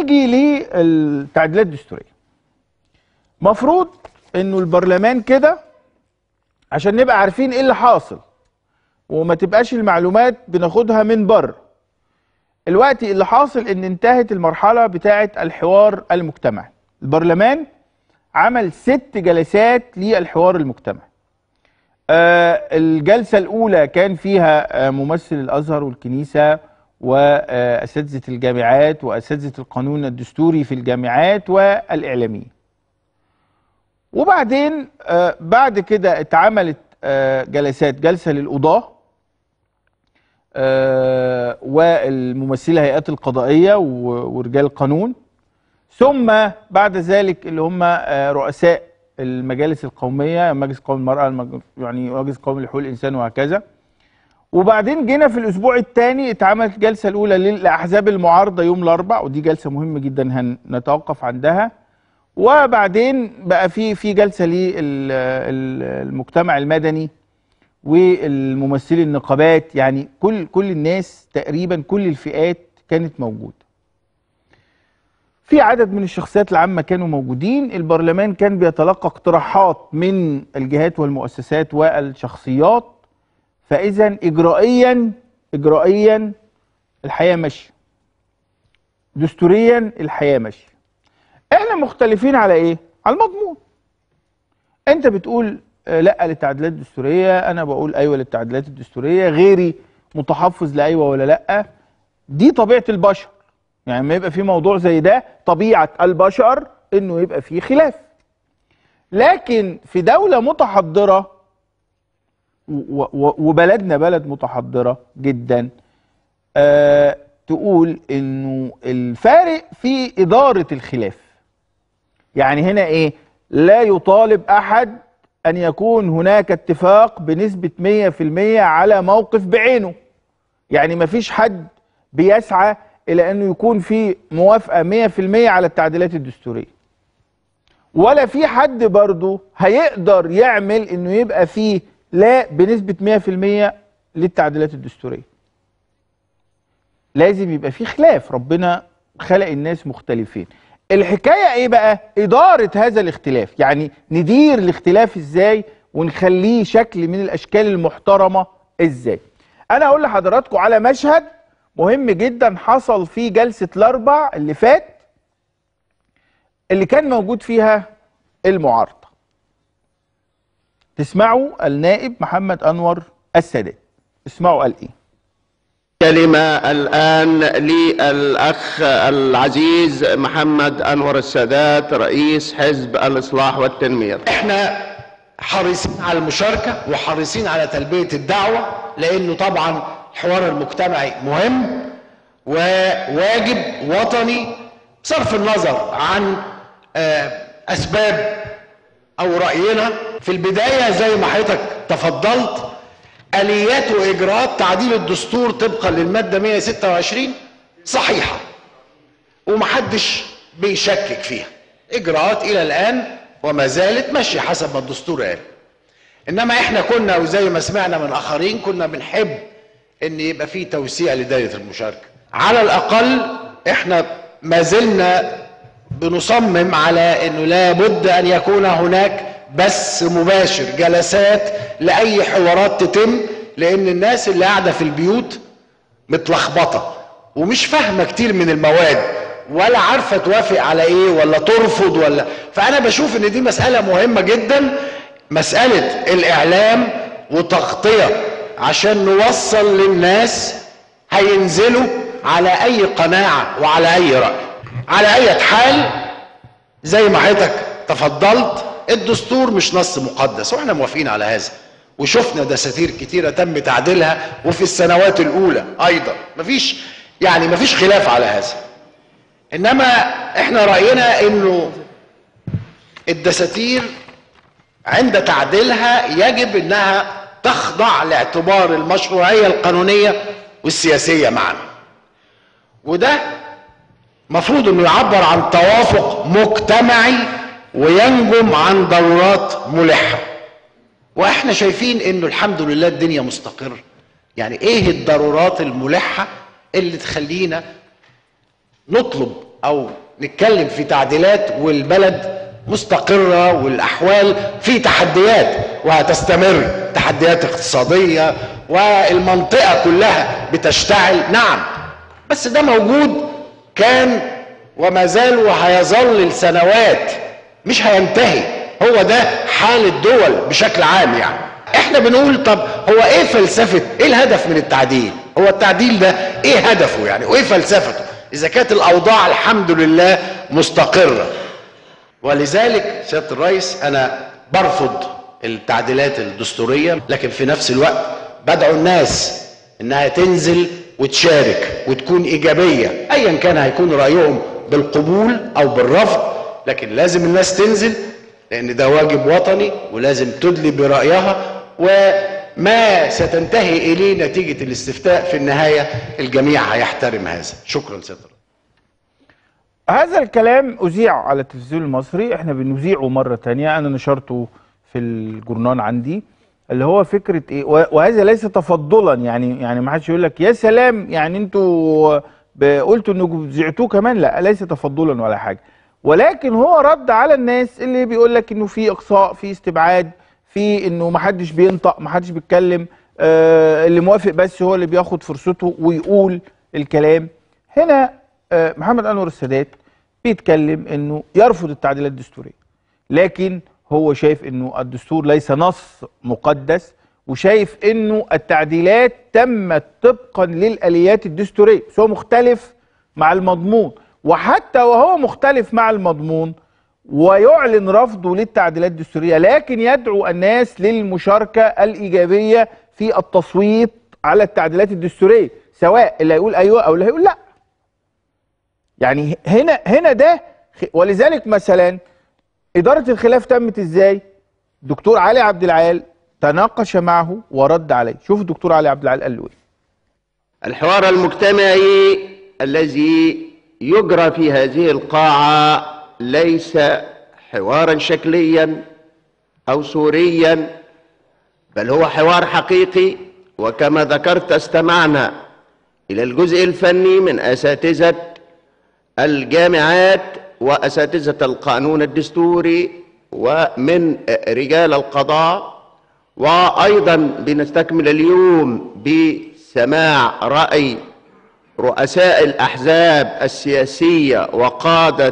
نيجي للتعديلات الدستوريه مفروض انه البرلمان كده عشان نبقى عارفين ايه اللي حاصل وما تبقاش المعلومات بناخدها من بره الوقت اللي حاصل ان انتهت المرحله بتاعه الحوار المجتمعي البرلمان عمل ست جلسات للحوار المجتمعي آه الجلسه الاولى كان فيها آه ممثل الازهر والكنيسه واساتذه الجامعات واساتذه القانون الدستوري في الجامعات والاعلاميين وبعدين آه بعد كده اتعملت آه جلسات جلسه للقضاه آه والممثله هيئات القضائيه و- ورجال القانون ثم بعد ذلك اللي هم آه رؤساء المجالس القوميه مجلس قومي المراه المج... يعني مجلس قومي لحقوق الانسان وهكذا وبعدين جينا في الاسبوع الثاني اتعملت الجلسه الاولى للاحزاب المعارضه يوم الاربعاء ودي جلسه مهمه جدا هنتوقف عندها وبعدين بقى في في جلسه للمجتمع المدني والممثلي النقابات يعني كل كل الناس تقريبا كل الفئات كانت موجوده. في عدد من الشخصيات العامه كانوا موجودين، البرلمان كان بيتلقى اقتراحات من الجهات والمؤسسات والشخصيات فاذا اجرائيا اجرائيا الحياه ماشيه. دستوريا الحياه ماشيه. احنا مختلفين على ايه؟ على المضمون. انت بتقول آه، لا للتعديلات الدستوريه، انا بقول ايوه للتعديلات الدستوريه، غيري متحفظ لايوه ولا لا. دي طبيعه البشر. يعني لما يبقى في موضوع زي ده طبيعه البشر انه يبقى فيه خلاف. لكن في دوله متحضره و- و- وبلدنا بلد متحضره جدا آه تقول انه الفارق في اداره الخلاف يعني هنا ايه لا يطالب احد ان يكون هناك اتفاق بنسبة 100% على موقف بعينه يعني مفيش حد بيسعى الى انه يكون في موافقة 100% على التعديلات الدستورية ولا في حد برضه هيقدر يعمل انه يبقى فيه لا بنسبة 100% للتعديلات الدستورية لازم يبقى في خلاف ربنا خلق الناس مختلفين الحكاية ايه بقى ادارة هذا الاختلاف يعني ندير الاختلاف ازاي ونخليه شكل من الاشكال المحترمة ازاي انا اقول لحضراتكم على مشهد مهم جدا حصل في جلسة الاربع اللي فات اللي كان موجود فيها المعارضة تسمعوا النائب محمد انور السادات اسمعوا قال ايه كلمة الآن للأخ العزيز محمد أنور السادات رئيس حزب الإصلاح والتنمية احنا حريصين على المشاركة وحريصين على تلبية الدعوة لانه طبعا الحوار المجتمعي مهم وواجب وطني بصرف النظر عن آه، اسباب او رأينا في البداية زي ما حضرتك تفضلت اليات واجراءات تعديل الدستور طبقا للمادة 126 صحيحة ومحدش بيشكك فيها اجراءات الى الان وما زالت ماشيه حسب ما الدستور قال انما احنا كنا وزي ما سمعنا من اخرين كنا بنحب ان يبقى في توسيع لدائره المشاركه على الاقل احنا ما زلنا بنصمم على انه لابد ان يكون هناك بث مباشر جلسات لاي حوارات تتم لان الناس اللي قاعده في البيوت متلخبطه ومش فاهمه كتير من المواد ولا عارفه توافق على ايه ولا ترفض ولا فانا بشوف ان دي مساله مهمه جدا مساله الاعلام وتغطيه عشان نوصل للناس هينزلوا على اي قناعه وعلى اي راي على اي حال زي ما حضرتك تفضلت الدستور مش نص مقدس واحنا موافقين على هذا وشفنا دساتير كتيرة تم تعديلها وفي السنوات الأولى أيضا مفيش يعني مفيش خلاف على هذا إنما إحنا رأينا إنه الدساتير عند تعديلها يجب إنها تخضع لاعتبار المشروعية القانونية والسياسية معا وده مفروض انه يعبر عن توافق مجتمعي وينجم عن ضرورات ملحه واحنا شايفين انه الحمد لله الدنيا مستقره يعني ايه الضرورات الملحه اللي تخلينا نطلب او نتكلم في تعديلات والبلد مستقرة والأحوال في تحديات وهتستمر تحديات اقتصادية والمنطقة كلها بتشتعل نعم بس ده موجود كان وما زال وهيظل لسنوات مش هينتهي هو ده حال الدول بشكل عام يعني احنا بنقول طب هو ايه فلسفة ايه الهدف من التعديل هو التعديل ده ايه هدفه يعني وايه فلسفته اذا كانت الاوضاع الحمد لله مستقرة ولذلك سيادة الرئيس انا برفض التعديلات الدستورية لكن في نفس الوقت بدعو الناس انها تنزل وتشارك وتكون ايجابية ايا كان هيكون رأيهم بالقبول او بالرفض لكن لازم الناس تنزل لان ده واجب وطني ولازم تدلي برأيها وما ستنتهي اليه نتيجة الاستفتاء في النهاية الجميع هيحترم هذا شكرا سيادة الرئيس هذا الكلام أذيع على التلفزيون المصري احنا بنذيعه مرة تانية أنا نشرته في الجورنال عندي اللي هو فكرة إيه و- وهذا ليس تفضلا يعني يعني ما حدش يقول لك يا سلام يعني انتوا ب- قلتوا انكم ذيعتوه كمان لا ليس تفضلا ولا حاجة ولكن هو رد على الناس اللي بيقول لك انه في اقصاء في استبعاد في انه ما حدش بينطق ما حدش بيتكلم آه اللي موافق بس هو اللي بياخد فرصته ويقول الكلام هنا آه محمد انور السادات بيتكلم انه يرفض التعديلات الدستوريه لكن هو شايف انه الدستور ليس نص مقدس وشايف انه التعديلات تمت طبقا للاليات الدستوريه بس هو مختلف مع المضمون وحتى وهو مختلف مع المضمون ويعلن رفضه للتعديلات الدستوريه لكن يدعو الناس للمشاركه الايجابيه في التصويت على التعديلات الدستوريه سواء اللي هيقول ايوه او اللي هيقول لا يعني هنا هنا ده خ- ولذلك مثلا إدارة الخلاف تمت إزاي؟ دكتور علي عبد العال تناقش معه ورد عليه شوف الدكتور علي عبد العال قال له إيه الحوار المجتمعي الذي يجرى في هذه القاعة ليس حوارا شكليا أو سوريا بل هو حوار حقيقي وكما ذكرت استمعنا إلى الجزء الفني من أساتذة الجامعات وأساتذة القانون الدستوري ومن رجال القضاء وأيضا بنستكمل اليوم بسماع رأي رؤساء الأحزاب السياسية وقادة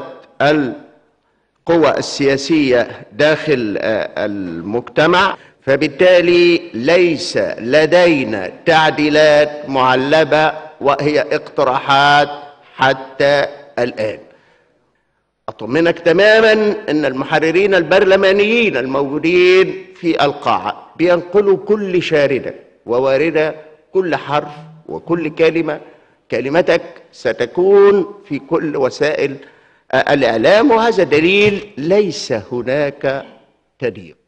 القوى السياسية داخل آه، المجتمع فبالتالي ليس لدينا تعديلات معلبة وهي اقتراحات حتى الآن أطمنك تماما أن المحررين البرلمانيين الموجودين في القاعة بينقلوا كل شاردة وواردة كل حرف وكل كلمة كلمتك ستكون في كل وسائل آه، الإعلام وهذا دليل ليس هناك تضييق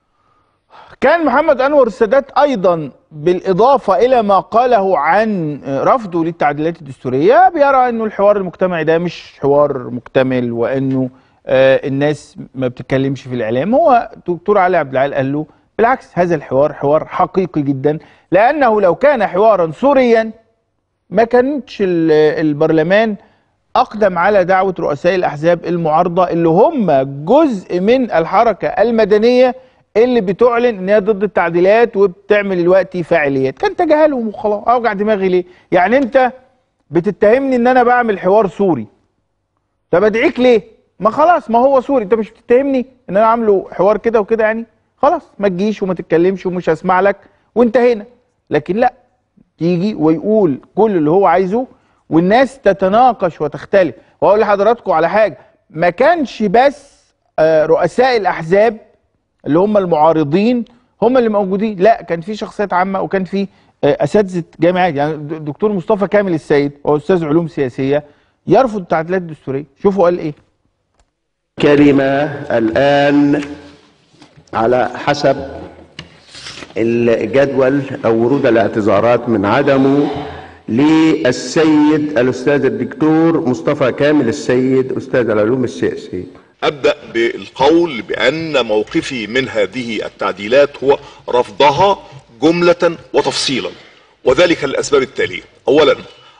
كان محمد أنور السادات أيضا بالإضافة إلى ما قاله عن رفضه للتعديلات الدستورية بيرى أنه الحوار المجتمعي ده مش حوار مكتمل وأنه آه، الناس ما بتتكلمش في الإعلام هو دكتور علي عبد العال قال له بالعكس هذا الحوار حوار حقيقي جدا لأنه لو كان حوارا سوريا ما كانتش ال- البرلمان أقدم على دعوة رؤساء الأحزاب المعارضة اللي هم جزء من الحركة المدنية اللي بتعلن ان هي ضد التعديلات وبتعمل دلوقتي فاعليات كان تجاهلهم وخلاص اوجع دماغي ليه يعني انت بتتهمني ان انا بعمل حوار سوري طب ادعيك ليه ما خلاص ما هو سوري انت مش بتتهمني ان انا عامله حوار كده وكده يعني خلاص ما تجيش وما تتكلمش ومش هسمع لك وانتهينا لكن لا يجي ويقول كل اللي هو عايزه والناس تتناقش وتختلف واقول لحضراتكم على حاجه ما كانش بس آه، رؤساء الاحزاب اللي هم المعارضين هم اللي موجودين لا كان في شخصيات عامه وكان في آه، اساتذه جامعات يعني د- الدكتور مصطفى كامل السيد هو استاذ علوم سياسيه يرفض التعديلات الدستوريه شوفوا قال ايه كلمة الآن على حسب الجدول أو ورود الاعتذارات من عدمه للسيد الأستاذ الدكتور مصطفى كامل السيد أستاذ العلوم السياسية ابدا بالقول بان موقفي من هذه التعديلات هو رفضها جمله وتفصيلا وذلك للاسباب التاليه اولا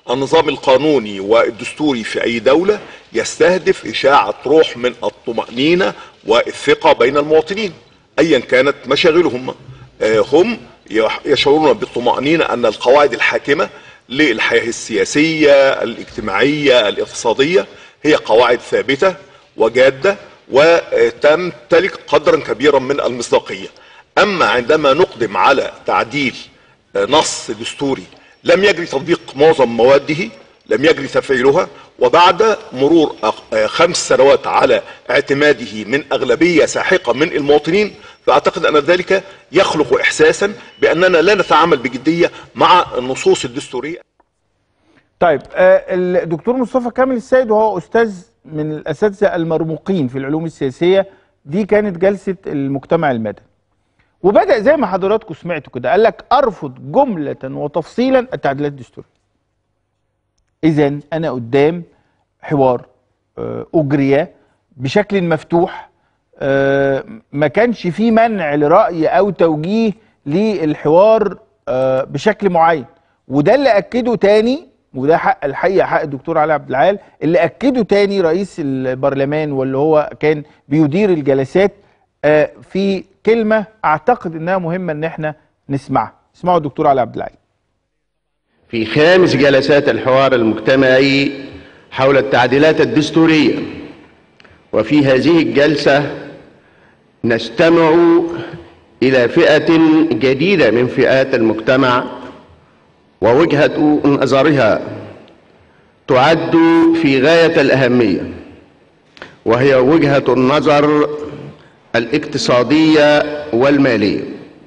النظام القانوني والدستوري في أي دولة يستهدف إشاعة روح من الطمأنينة والثقة بين المواطنين أيا كانت مشاغلهم آه، هم يح- يشعرون بالطمأنينة أن القواعد الحاكمة للحياة السياسية الاجتماعية الاقتصادية هي قواعد ثابتة وجادة وتمتلك قدرا كبيرا من المصداقية أما عندما نقدم على تعديل آه، نص دستوري لم يجري تطبيق معظم مواده لم يجري تفعيلها وبعد مرور أق- آه، خمس سنوات على اعتماده من أغلبية ساحقة من المواطنين فأعتقد أن ذلك يخلق إحساسا بأننا لا نتعامل بجدية مع النصوص الدستورية طيب آه، الدكتور مصطفى كامل السيد وهو استاذ من الاساتذه المرموقين في العلوم السياسيه دي كانت جلسه المجتمع المدني وبدا زي ما حضراتكم سمعتوا كده قال لك ارفض جمله وتفصيلا التعديلات الدستوريه اذا انا قدام حوار آه، اجري بشكل مفتوح آه، ما كانش فيه منع لراي او توجيه للحوار آه، بشكل معين وده اللي اكده تاني وده حق الحقيقه حق الدكتور علي عبد العال اللي اكده تاني رئيس البرلمان واللي هو كان بيدير الجلسات آه، في كلمه اعتقد انها مهمه ان احنا نسمعها اسمعوا الدكتور علي عبد العال في خامس جلسات الحوار المجتمعي حول التعديلات الدستورية وفي هذه الجلسة نستمع إلى فئة جديدة من فئات المجتمع ووجهة نظرها تعد في غاية الأهمية وهي وجهة النظر الاقتصادية والمالية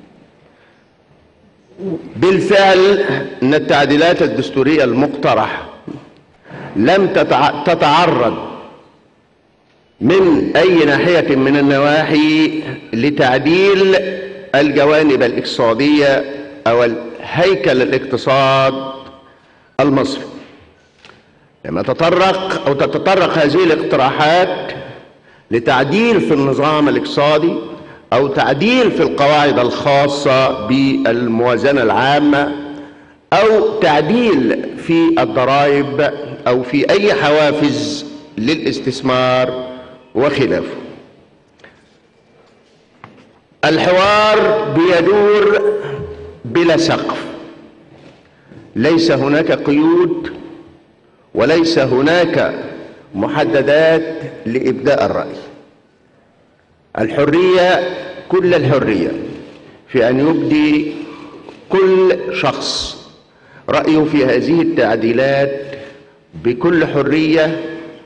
بالفعل ان التعديلات الدستوريه المقترحه لم تتع- تتعرض من اي ناحيه من النواحي لتعديل الجوانب الاقتصاديه او الهيكل الاقتصاد المصري لما تطرق او تتطرق هذه الاقتراحات لتعديل في النظام الاقتصادي او تعديل في القواعد الخاصه بالموازنه العامه او تعديل في الضرائب او في اي حوافز للاستثمار وخلافه الحوار بيدور بلا سقف ليس هناك قيود وليس هناك محددات لابداء الراي الحريه كل الحريه في ان يبدي كل شخص رايه في هذه التعديلات بكل حريه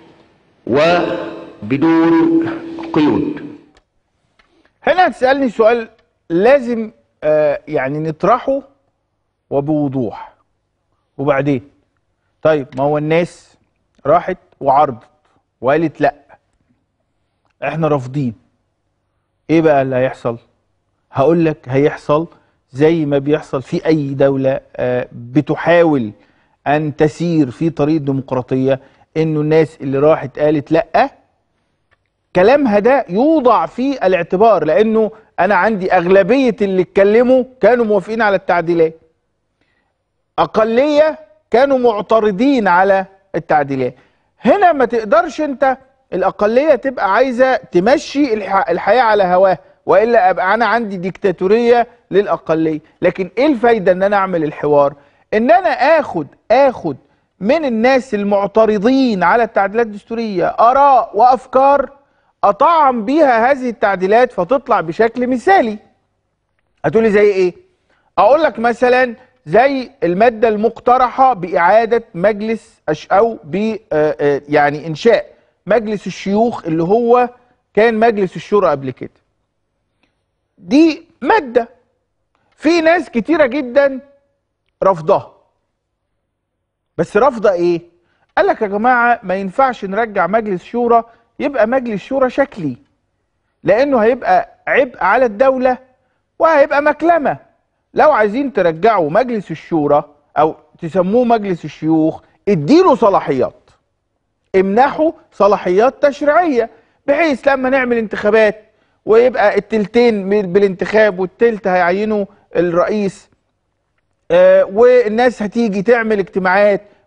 وبدون قيود هنا هتسألني سؤال لازم آه يعني نطرحه وبوضوح وبعدين طيب ما هو الناس راحت وعرضت وقالت لا احنا رافضين ايه بقى اللي هيحصل هقول لك هيحصل زي ما بيحصل في اي دولة آه بتحاول ان تسير في طريق الديمقراطية انه الناس اللي راحت قالت لا كلامها ده يوضع في الاعتبار لانه انا عندي اغلبيه اللي اتكلموا كانوا موافقين على التعديلات اقليه كانوا معترضين على التعديلات هنا ما تقدرش انت الاقليه تبقى عايزه تمشي الح- الحياه على هواها والا ابقى انا عندي ديكتاتوريه للاقليه لكن ايه الفايده ان انا اعمل الحوار ان انا اخد اخد من الناس المعترضين على التعديلات الدستوريه اراء وافكار اطعم بيها هذه التعديلات فتطلع بشكل مثالي هتقولي زي ايه اقول لك مثلا زي الماده المقترحه باعاده مجلس أش او ب آه، آه، يعني انشاء مجلس الشيوخ اللي هو كان مجلس الشورى قبل كده دي ماده في ناس كتيره جدا رفضها بس رافضه ايه قال لك يا جماعه ما ينفعش نرجع مجلس شورى يبقى مجلس شورى شكلي لانه هيبقى عبء على الدوله وهيبقى مكلمه لو عايزين ترجعوا مجلس الشورى او تسموه مجلس الشيوخ اديله صلاحيات امنحوا صلاحيات تشريعيه بحيث لما نعمل انتخابات ويبقى التلتين من- بالانتخاب والتلت هيعينوا الرئيس آه، والناس هتيجي تعمل اجتماعات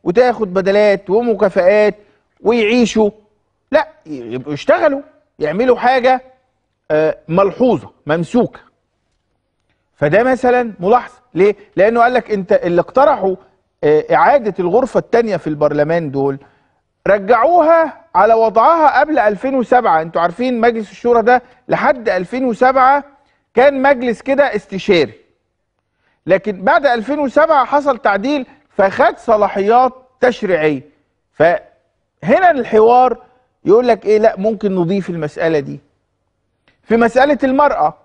وتاخد بدلات ومكافآت ويعيشوا لا يبقوا يشتغلوا يعملوا حاجه آه، ملحوظه ممسوكه فده مثلا ملاحظه ليه لانه قال لك انت اللي اقترحوا آه، اعاده الغرفه الثانيه في البرلمان دول رجعوها على وضعها قبل 2007 انتوا عارفين مجلس الشورى ده لحد 2007 كان مجلس كده استشاري لكن بعد 2007 حصل تعديل فخد صلاحيات تشريعيه فهنا الحوار يقول لك ايه لا ممكن نضيف المساله دي في مساله المراه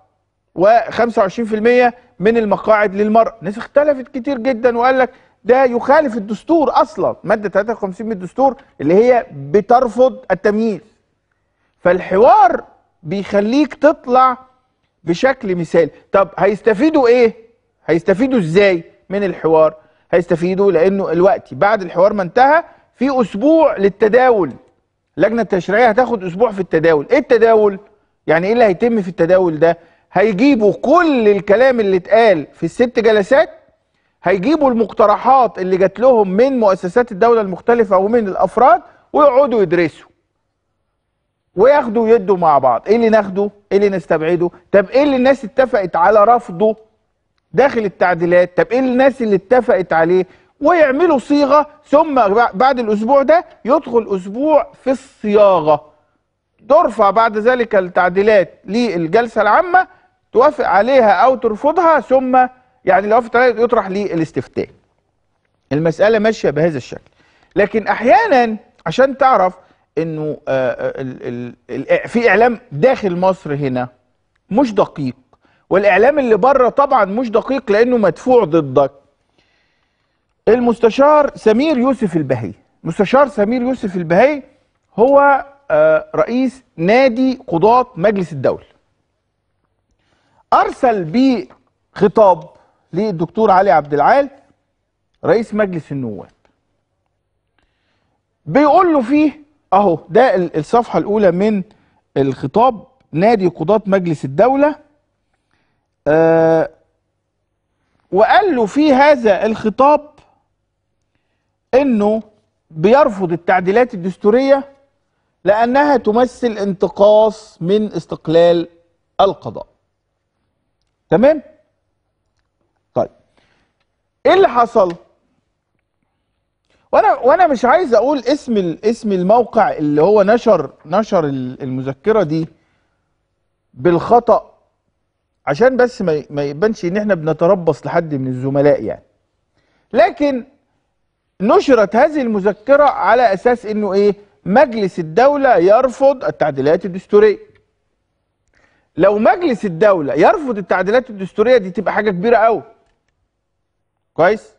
و25% من المقاعد للمراه ناس اختلفت كتير جدا وقال لك ده يخالف الدستور اصلا ماده 53 من الدستور اللي هي بترفض التمييز فالحوار بيخليك تطلع بشكل مثالي طب هيستفيدوا ايه هيستفيدوا ازاي من الحوار هيستفيدوا لانه الوقت بعد الحوار ما انتهى في اسبوع للتداول اللجنه التشريعيه هتاخد اسبوع في التداول ايه التداول يعني ايه اللي هيتم في التداول ده هيجيبوا كل الكلام اللي اتقال في الست جلسات هيجيبوا المقترحات اللي جات لهم من مؤسسات الدوله المختلفه ومن الافراد ويقعدوا يدرسوا وياخدوا يدوا مع بعض ايه اللي ناخده ايه اللي نستبعده طب ايه اللي الناس اتفقت على رفضه داخل التعديلات طب ايه الناس اللي اتفقت عليه ويعملوا صيغه ثم بعد الاسبوع ده يدخل اسبوع في الصياغه ترفع بعد ذلك التعديلات للجلسه العامه توافق عليها او ترفضها ثم يعني لو وافقت عليها يطرح للاستفتاء المساله ماشيه بهذا الشكل لكن احيانا عشان تعرف انه آه، آه، ال- ال- ال- في اعلام داخل مصر هنا مش دقيق والاعلام اللي بره طبعا مش دقيق لانه مدفوع ضدك المستشار سمير يوسف البهي مستشار سمير يوسف البهي هو آه، رئيس نادي قضاة مجلس الدولة ارسل بخطاب للدكتور علي عبد العال رئيس مجلس النواب بيقول له فيه اهو ده ال- الصفحه الاولى من الخطاب نادي قضاة مجلس الدوله آه وقال له في هذا الخطاب انه بيرفض التعديلات الدستوريه لانها تمثل انتقاص من استقلال القضاء تمام طيب ايه اللي حصل وانا وانا مش عايز اقول اسم ال- اسم الموقع اللي هو نشر نشر ال- المذكره دي بالخطا عشان بس ما ي- ما يبانش ان احنا بنتربص لحد من الزملاء يعني لكن نشرت هذه المذكره على اساس انه ايه مجلس الدوله يرفض التعديلات الدستوريه لو مجلس الدوله يرفض التعديلات الدستوريه دي تبقى حاجه كبيره قوي كويس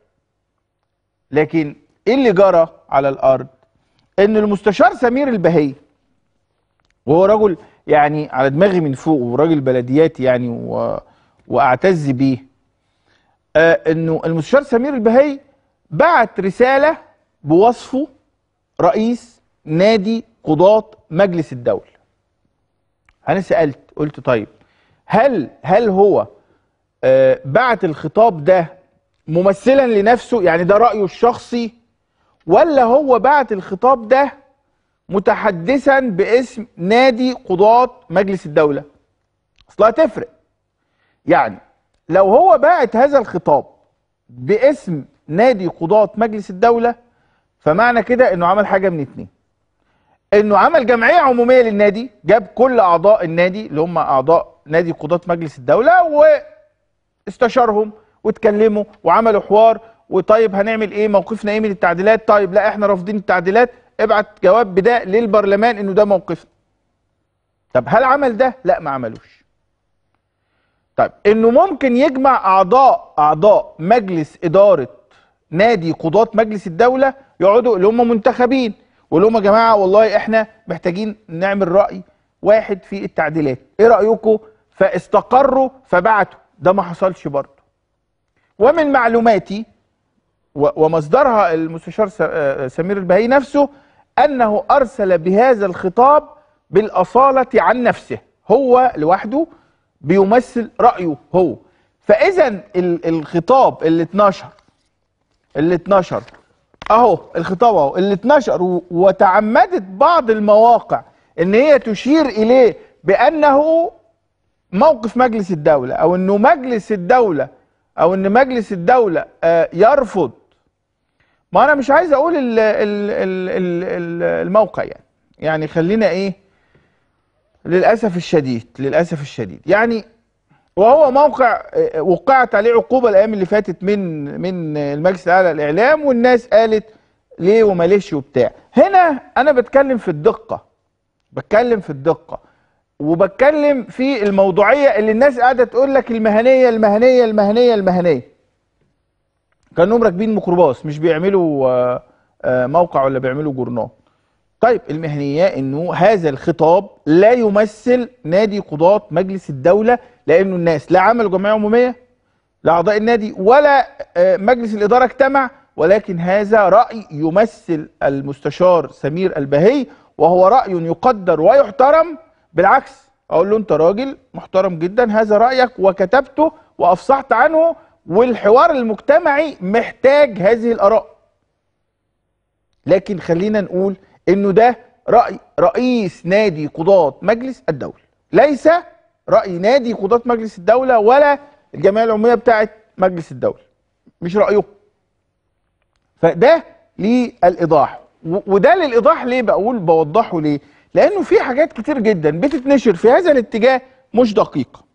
لكن ايه اللي جرى على الارض ان المستشار سمير البهي وهو رجل يعني على دماغي من فوق وراجل بلدياتي يعني و... واعتز بيه آه انه المستشار سمير البهي بعت رساله بوصفه رئيس نادي قضاة مجلس الدولة انا سالت قلت طيب هل هل هو آه بعت الخطاب ده ممثلا لنفسه يعني ده رايه الشخصي ولا هو بعت الخطاب ده متحدثا باسم نادي قضاة مجلس الدولة اصلها تفرق يعني لو هو باعت هذا الخطاب باسم نادي قضاة مجلس الدولة فمعنى كده انه عمل حاجة من اتنين انه عمل جمعية عمومية للنادي جاب كل اعضاء النادي اللي هم اعضاء نادي قضاة مجلس الدولة واستشارهم واتكلموا وعملوا حوار وطيب هنعمل ايه موقفنا ايه من التعديلات طيب لا احنا رافضين التعديلات ابعت جواب بده للبرلمان انه ده موقفنا طب هل عمل ده لا ما عملوش طيب انه ممكن يجمع اعضاء اعضاء مجلس اداره نادي قضاة مجلس الدوله يقعدوا اللي هم منتخبين ويقول لهم يا جماعه والله احنا محتاجين نعمل راي واحد في التعديلات ايه رايكم فاستقروا فبعتوا ده ما حصلش برضه ومن معلوماتي و- ومصدرها المستشار س- آه، سمير البهي نفسه انه ارسل بهذا الخطاب بالاصاله عن نفسه هو لوحده بيمثل رايه هو فاذا ال- الخطاب اللي اتنشر اللي اتنشر اهو الخطاب اهو اللي اتنشر و- وتعمدت بعض المواقع ان هي تشير اليه بانه موقف مجلس الدوله او انه مجلس الدوله او ان مجلس الدوله آه، يرفض ما انا مش عايز اقول ال ال ال ال الموقع يعني يعني خلينا ايه للاسف الشديد للاسف الشديد يعني وهو موقع آه، وقعت عليه عقوبه الايام اللي فاتت من من المجلس الاعلى للاعلام والناس قالت ليه وما ليش وبتاع هنا انا بتكلم في الدقه بتكلم في الدقه وبتكلم في الموضوعيه اللي الناس قاعده تقول لك المهنيه المهنيه المهنيه المهنيه كانهم راكبين ميكروباص مش بيعملوا آه، آه، موقع ولا بيعملوا جورنال طيب المهنية انه هذا الخطاب لا يمثل نادي قضاة مجلس الدولة لانه الناس لا عملوا جمعية عمومية لأعضاء النادي ولا آه، مجلس الإدارة اجتمع ولكن هذا رأي يمثل المستشار سمير البهي وهو رأي يقدر ويحترم بالعكس أقول له أنت راجل محترم جدا هذا رأيك وكتبته وأفصحت عنه والحوار المجتمعي محتاج هذه الآراء لكن خلينا نقول انه ده راي رئيس نادي قضاة مجلس الدوله ليس راي نادي قضاة مجلس الدوله ولا الجمعيه العموميه بتاعه مجلس الدوله مش رايه فده للايضاح و- وده للايضاح ليه بقول بوضحه ليه لانه في حاجات كتير جدا بتتنشر في هذا الاتجاه مش دقيقه